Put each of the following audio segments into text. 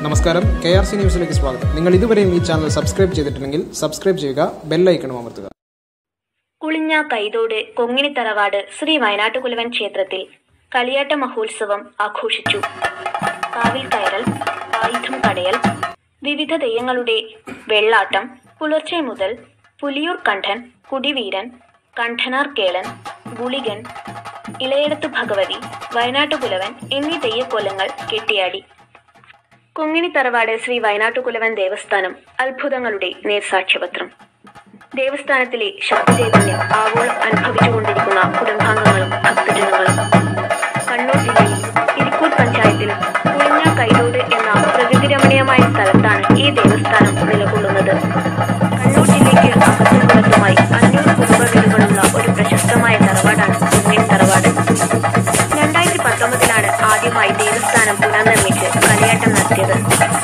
നമസ്കാരം K R C ന്യൂസിലേക്ക് സ്വാഗതം നിങ്ങൾ ഇതുവരെയും ഈ ചാനൽ സബ്സ്ക്രൈബ് ചെയ്തിട്ടില്ലെങ്കിൽ സബ്സ്ക്രൈബ് ചെയ്യുക ബെല്ലൈക്കണും അമർത്തുക കുളിഞ്ഞ കൈതോട് കൊങ്ങിണിത്തറവാട് ശ്രീ വയനാട്ടുകുലവൻ ക്ഷേത്രത്തിൽ കളിയാട്ട മഹോത്സവം ആഘോഷിച്ചു കാവിൽ കയറൽ ആയുധം കടയൽ വിവിധ തെയ്യങ്ങളുടെ വെള്ളാട്ടം പുലർച്ചെ മുതൽ പുലിയൂർ കണ്ഠൻ കുടിവീരൻ കണ്ഠനാർ കേളൻ ഗുളികൻ ഇളയടത്തു ഭഗവതി വയനാട്ടുകുലവൻ എന്നീ തെയ്യക്കൊല്ലങ്ങൾ കെട്ടിയാടി കൊങ്ങിണിത്തറവാട് ശ്രീ വയനാട്ടുകുലവൻ ദേവസ്ഥാനം അത്ഭുതങ്ങളുടെ നേർസാക്ഷ്യപത്രം ദേവസ്ഥാനത്തിലെ ശക്തി ചൈതന്യം ആവോളം അനുഭവിച്ചുകൊണ്ടിരിക്കുന്ന കുടുംബാംഗങ്ങളും ഭക്തജനങ്ങളും കണ്ണൂർ ജില്ലയിൽ ഇരിക്കൂർ പഞ്ചായത്തിൽ കുളിഞ്ഞ കൈതോട് എന്ന പ്രകൃതിരമണീയമായ സ്ഥലത്താണ് ഈ ദേവസ്ഥാനം നിലകൊള്ളുന്നത് കണ്ണൂർ ജില്ലയ്ക്ക് അകത്തും പുറത്തുമായി അഞ്ഞൂറ് കുടുംബ വീടുകളുള്ള ഒരു പ്രശസ്തമായ തറവാടാണ് കുഞ്ഞിൻ തറവാട് രണ്ടായിരത്തി പത്തൊമ്പതിലാണ് ആദ്യമായി ദേവസ്ഥാനം പുനർനിർമ്മിച്ച് കളിയാട്ടം നടത്തിയത്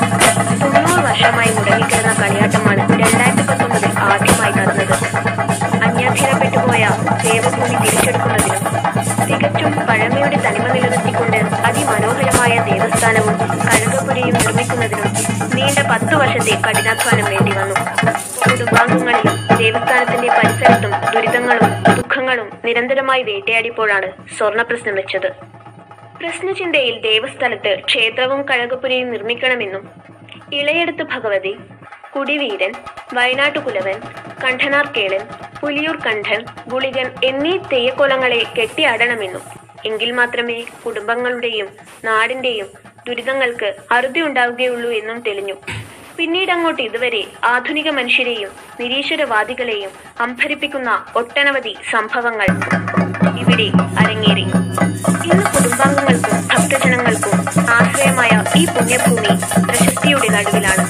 തൊണ്ണൂറ് വർഷമായി മുടങ്ങിക്കിടന്ന കളിയാട്ടമാണ് രണ്ടായിരത്തി പത്തൊമ്പതിൽ ആദ്യമായി നടന്നത് അന്യാധീനപ്പെട്ടുപോയ ദേവഭൂമി തിരിച്ചെടുക്കുന്നതിനും തികച്ചും പഴമയുടെ തനിമ നിലനിർത്തിക്കൊണ്ട് അതിമനോഹരമായ ദേവസ്ഥാനവും കഴകപുരയും നിർമ്മിക്കുന്നതിനും നീണ്ട പത്തു വർഷത്തെ കഠിനാധ്വാനം വേണ്ടിവന്നു കുടുംബാംഗങ്ങളിലും ദേവസ്ഥാനത്തിന്റെ പരിസരത്തും ദുരിതങ്ങളും ദുഃഖങ്ങളും നിരന്തരമായി വേട്ടയാടിയപ്പോഴാണ് സ്വർണപ്രശ്നം വെച്ചത് പ്രശ്നചിന്തയിൽ ദേവസ്ഥലത്ത് ക്ഷേത്രവും കഴകപ്പുരയും നിർമ്മിക്കണമെന്നും ഇളയടത്ത് ഭഗവതി കുടിവീരൻ വയനാട്ടുകുലവൻ കണ്ഠനാർ കേളൻ പുലിയൂർ കണ്ഠൻ ഗുളികൻ എന്നീ തെയ്യക്കോലങ്ങളെ കെട്ടിയാടണമെന്നും എങ്കിൽ മാത്രമേ കുടുംബങ്ങളുടെയും നാടിന്റെയും ദുരിതങ്ങൾക്ക് അറുതി ഉണ്ടാവുകയുള്ളൂ എന്നും തെളിഞ്ഞു പിന്നീട് അങ്ങോട്ട് ഇതുവരെ ആധുനിക മനുഷ്യരെയും നിരീശ്വരവാദികളെയും അമ്പരിപ്പിക്കുന്ന ഒട്ടനവധി സംഭവങ്ങൾ ഇവിടെ അരങ്ങേറി ഇന്ന് കുടുംബാംഗങ്ങൾക്കും ഭക്തജനങ്ങൾക്കും ആശ്രയമായ ഈ പുണ്യഭൂമി പ്രശസ്തിയുടെ നടുവിലാണ്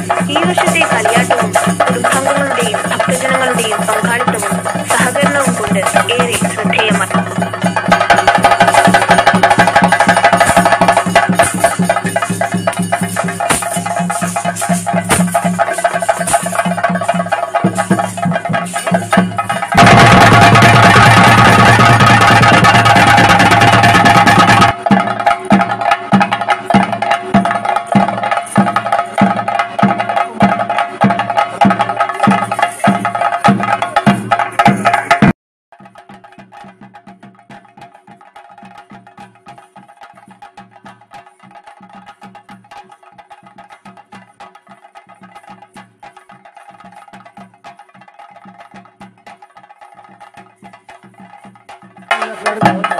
ഈ വർഷത്തെ കളിയാട്ടവും കുടുംബാംഗങ്ങളുടെയും ഭക്തജനങ്ങളുടെയും പങ്കാളിത്തവും സഹകരണവും കൊണ്ട് ഏറെ ശ്രദ്ധേയമായി Gracias.